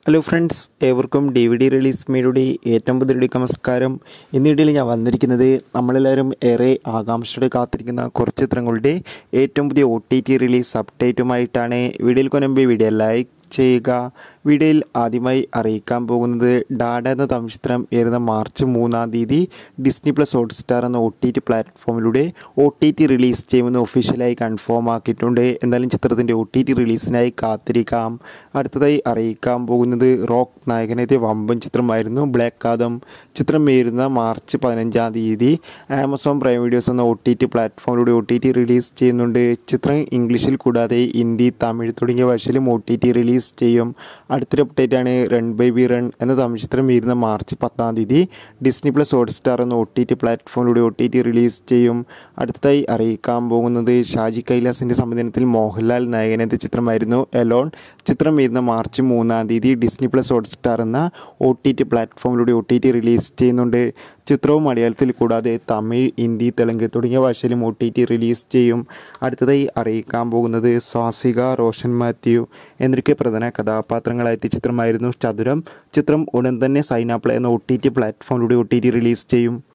hello friends ഏവർക്കും D V D release മീഡിയയുടെ ഏറ്റവും പുതിയ നമസ്കാരം ഇന്ന് വീഡിയോയിൽ ഞാൻ വന്നിരിക്കുന്നത് നമ്മളെല്ലാവരും ഏറെ ആകാംക്ഷയോടെ കാത്തിരിക്കുന്ന കുറച്ച് ചിത്രങ്ങളുടെ ഏറ്റവും പുതിയ ഒ ടി ടി റിലീസ് അപ്ഡേറ്റുമായിട്ടാണ് വീഡിയോയിൽ കൊനുമ്പ് വീഡിയോ ലൈക്ക് ചെയ്യുക വീഡിയോയിൽ ആദ്യമായി അറിയിക്കാൻ പോകുന്നത് ഡാഡ എന്ന തമിഴ് ചിത്രം വരുന്ന മാർച്ച് മൂന്നാം തീയതി ഡിസ്നി പ്ലസ് ഹോട്ട്സ്റ്റാർ എന്ന ഒ ടി ടി പ്ലാറ്റ്ഫോമിലൂടെ ഒ ടി ടി റിലീസ് ചെയ്യുമെന്ന് ഒഫീഷ്യലായി കൺഫേം ആക്കിയിട്ടുണ്ട് എന്തായാലും ചിത്രത്തിൻ്റെ ഒ ടി ടി റിലീസിനായി കാത്തിരിക്കാം അടുത്തതായി അറിയിക്കാൻ പോകുന്നത് റോക്ക് നായകനെത്തിയ വമ്പൻ ചിത്രമായിരുന്നു ബ്ലാക്ക് ആദം ചിത്രം വരുന്ന മാർച്ച് പതിനഞ്ചാം തീയതി ആമസോൺ പ്രൈം വീഡിയോസ് എന്ന ഒ ടി ടി പ്ലാറ്റ്ഫോമിലൂടെ ഒ ടി ടി റിലീസ് ചെയ്യുന്നുണ്ട് ചിത്രം ഇംഗ്ലീഷിൽ കൂടാതെ ഹിന്ദി തമിഴ് തുടങ്ങിയ ഭാഷയിലും ഒ ടി ടി റിലീസ് ചെയ്യും അടുത്തൊരു അപ്ഡേറ്റ് ആണ് റൺ ബൈ ബി റൺ എന്ന തമിഴ് ചിത്രം വരുന്ന മാർച്ച് പത്താം തീയതി ഡിസ്നി പ്ലസ് ഹോട്ട്സ്റ്റാർ എന്ന ഒ ടി ടി പ്ലാറ്റ്ഫോമിലൂടെ ഒ ടി ടി റിലീസ് ചെയ്യും അടുത്തതായി അറിയിക്കാൻ പോകുന്നത് ഷാജി കൈലാസിൻ്റെ സംവിധാനത്തിൽ മോഹൻലാൽ നായകനെത്തിയ ചിത്രമായിരുന്നു എലോൺ ചിത്രം വരുന്ന മാർച്ച് മൂന്നാം തീയതി ഡിസ്നി പ്ലസ് ഹോട്ട്സ്റ്റാർ എന്ന ഒ ടി ടി പ്ലാറ്റ്ഫോമിലൂടെ ഒ ടി ടി റിലീസ് ചെയ്യുന്നുണ്ട് ചിത്രവും മലയാളത്തിൽ കൂടാതെ തമിഴ് ഹിന്ദി തെലുങ്ക് തുടങ്ങിയ ഭാഷയിലും ഒ ടി ടി റിലീസ് ചെയ്യും അടുത്തതായി അറിയിക്കാൻ പോകുന്നത് സ്വാസിക റോഷൻ മാത്യു എന്നൊക്കെ പ്രധാന കഥാപാത്രങ്ങളായെത്തിയ ചിത്രമായിരുന്നു ചതുരം ചിത്രം ഉടൻ തന്നെ സൈനാപ്ലേ എന്ന ഒ ടി ടി പ്ലാറ്റ്ഫോമിലൂടെ ഒ ടി ടി റിലീസ് ചെയ്യും